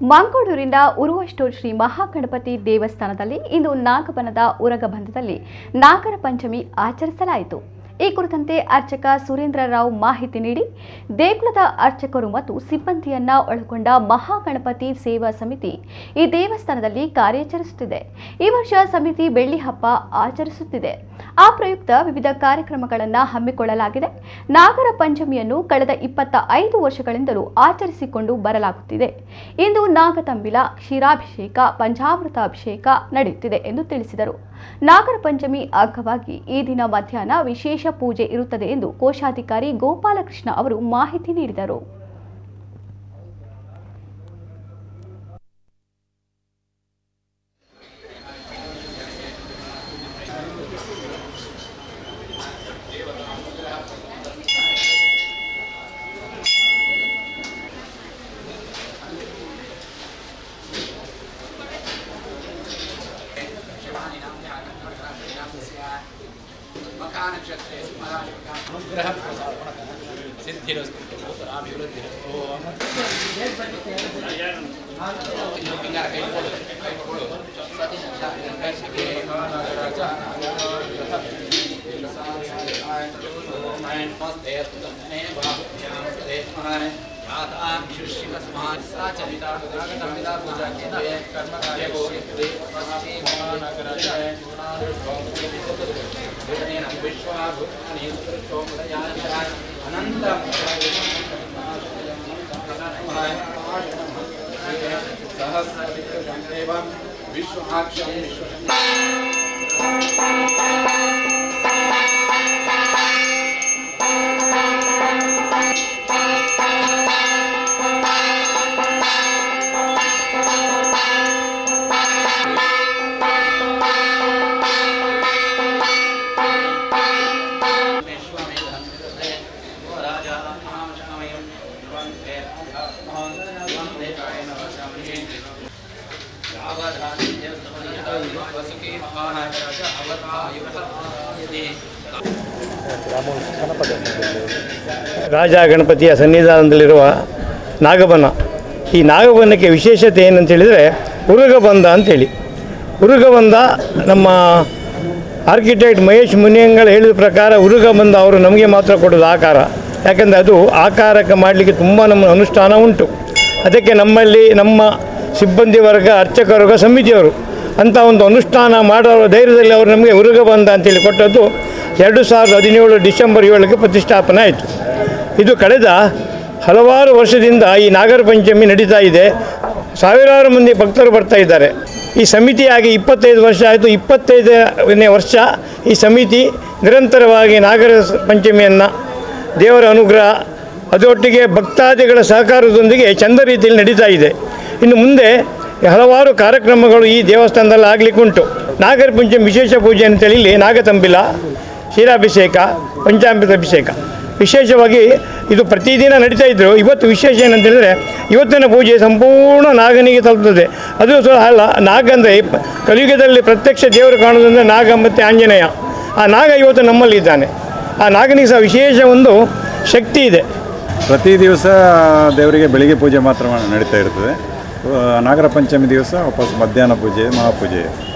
ಮಂಗಳೂರಿನ ಉರುವಷ್ಟೂರು ಶ್ರೀ ಮಹಾಗಣಪತಿ ದೇವಸ್ಥಾನದಲ್ಲಿ ಇಂದು ನಾಗಬನದ ಉರಗಬಂಧದಲ್ಲಿ ನಾಗರ ಪಂಚಮಿ ಆಚರಿಸಲಾಯಿತು ಈ ಕುರಿತಂತೆ ಅರ್ಚಕ ಸುರೇಂದ್ರ ರಾವ್ ಮಾಹಿತಿ ನೀಡಿ ದೇಗುಲದ ಅರ್ಚಕರು ಮತ್ತು ಸಿಬ್ಬಂದಿಯನ್ನ ಒಳಗೊಂಡ ಮಹಾಗಣಪತಿ ಸೇವಾ ಸಮಿತಿ ಈ ದೇವಸ್ಥಾನದಲ್ಲಿ ಕಾರ್ಯಾಚರಿಸುತ್ತಿದೆ ಈ ವರ್ಷ ಸಮಿತಿ ಬೆಳ್ಳಿ ಹಬ್ಬ ಆಚರಿಸುತ್ತಿದೆ ಆ ಪ್ರಯುಕ್ತ ವಿವಿಧ ಕಾರ್ಯಕ್ರಮಗಳನ್ನು ಹಮ್ಮಿಕೊಳ್ಳಲಾಗಿದೆ ನಾಗರ ಪಂಚಮಿಯನ್ನು ಕಳೆದ ಇಪ್ಪತ್ತ ಐದು ವರ್ಷಗಳಿಂದಲೂ ಆಚರಿಸಿಕೊಂಡು ಬರಲಾಗುತ್ತಿದೆ ಇಂದು ನಾಗತಂಬಿಲ ಕ್ಷೀರಾಭಿಷೇಕ ಪಂಚಾಮೃತ ಅಭಿಷೇಕ ನಡೆಯುತ್ತಿದೆ ಎಂದು ತಿಳಿಸಿದರು ನಾಗರ ಪಂಚಮಿ ಅಂಗವಾಗಿ ಈ ದಿನ ಮಧ್ಯಾಹ್ನ ವಿಶೇಷ ಪೂಜೆ ಇರುತ್ತದೆ ಎಂದು ಕೋಶಾಧಿಕಾರಿ ಗೋಪಾಲಕೃಷ್ಣ ಅವರು ಮಾಹಿತಿ ನೀಡಿದರು मकानक्षत्रे अनुग्रह सिद्धिरस्तु उत्तराभिवृद्धिरस्तु विश्वाक्षं विश्व ರಾಜ ಗಣಪತಿಯ ಸನ್ನಿಧಾನದಲ್ಲಿರುವ ನಾಗಬನ ಈ ನಾಗಬನಕ್ಕೆ ವಿಶೇಷತೆ ಏನಂತ ಹೇಳಿದರೆ ಉರುಗಬಂಧ ಅಂತೇಳಿ ಉರುಗಬಂಧ ನಮ್ಮ ಆರ್ಕಿಟೆಕ್ಟ್ ಮಹೇಶ್ ಮುನಿಯಂಗಳ ಹೇಳಿದ ಪ್ರಕಾರ ಉರುಗಬಂಧ ಅವರು ನಮಗೆ ಮಾತ್ರ ಕೊಡೋದು ಆಕಾರ ಯಾಕಂದರೆ ಅದು ಆಕಾರಕ್ಕೆ ಮಾಡಲಿಕ್ಕೆ ತುಂಬ ನಮ್ಮ ಅನುಷ್ಠಾನ ಉಂಟು ಅದಕ್ಕೆ ನಮ್ಮಲ್ಲಿ ನಮ್ಮ ಸಿಬ್ಬಂದಿ ವರ್ಗ ಅರ್ಚಕ ವರ್ಗ ಸಮಿತಿಯವರು ಅಂಥ ಒಂದು ಅನುಷ್ಠಾನ ಮಾಡೋ ಧೈರ್ಯದಲ್ಲಿ ಅವರು ನಮಗೆ ಉರುಗಬಂಧ ಅಂತೇಳಿ ಕೊಟ್ಟದ್ದು ಎರಡು ಸಾವಿರದ ಹದಿನೇಳು ಡಿಸೆಂಬರ್ ಏಳಕ್ಕೆ ಪ್ರತಿಷ್ಠಾಪನೆ ಆಯಿತು ಇದು ಕಳೆದ ಹಲವಾರು ವರ್ಷದಿಂದ ಈ ನಾಗರ ಪಂಚಮಿ ನಡೀತಾ ಇದೆ ಸಾವಿರಾರು ಮಂದಿ ಭಕ್ತರು ಬರ್ತಾ ಇದ್ದಾರೆ ಈ ಸಮಿತಿಯಾಗಿ ಇಪ್ಪತ್ತೈದು ವರ್ಷ ಆಯಿತು ಇಪ್ಪತ್ತೈದನೇ ವರ್ಷ ಈ ಸಮಿತಿ ನಿರಂತರವಾಗಿ ನಾಗರ ಪಂಚಮಿಯನ್ನು ದೇವರ ಅನುಗ್ರಹ ಅದರೊಟ್ಟಿಗೆ ಭಕ್ತಾದಿಗಳ ಸಹಕಾರದೊಂದಿಗೆ ಚಂದ ರೀತಿಯಲ್ಲಿ ನಡೀತಾ ಇದೆ ಇನ್ನು ಮುಂದೆ ಹಲವಾರು ಕಾರ್ಯಕ್ರಮಗಳು ಈ ದೇವಸ್ಥಾನದಲ್ಲಿ ಆಗಲಿಕ್ಕೆ ಉಂಟು ನಾಗರ ಪಂಚಮಿ ವಿಶೇಷ ಪೂಜೆ ಅಂತೇಳಿ ಇಲ್ಲಿ ನಾಗತಂಬಿಲ ಕ್ಷೀರಾಭಿಷೇಕ ಪಂಚಾಮೃತ ಅಭಿಷೇಕ ವಿಶೇಷವಾಗಿ ಇದು ಪ್ರತಿದಿನ ನಡೀತಾ ಇದ್ದರು ಇವತ್ತು ವಿಶೇಷ ಏನಂತ ಹೇಳಿದ್ರೆ ಇವತ್ತಿನ ಪೂಜೆ ಸಂಪೂರ್ಣ ನಾಗನಿಗೆ ತಲುಪ್ತದೆ ಅದು ಸಹ ಅಲ್ಲ ನಾಗ ಅಂದರೆ ಕಲಿಯುಗದಲ್ಲಿ ಪ್ರತ್ಯಕ್ಷ ದೇವರು ಕಾಣೋದಂದರೆ ನಾಗ ಮತ್ತು ಆಂಜನೇಯ ಆ ನಾಗ ಇವತ್ತು ನಮ್ಮಲ್ಲಿ ಇದ್ದಾನೆ ಆ ನಾಗನಿಗೆ ಸಹ ವಿಶೇಷ ಒಂದು ಶಕ್ತಿ ಇದೆ ಪ್ರತಿ ದಿವಸ ದೇವರಿಗೆ ಬೆಳಿಗ್ಗೆ ಪೂಜೆ ಮಾತ್ರ ಮಾ- ನಡೀತಾ ಇರ್ತದೆ ಆ, ನಾಗರ ಪಂಚಮಿ ದಿವಸ ವಾಪಸ್ ಮಧ್ಯಾಹ್ನ ಪೂಜೆ ಮಹಾಪೂಜೆ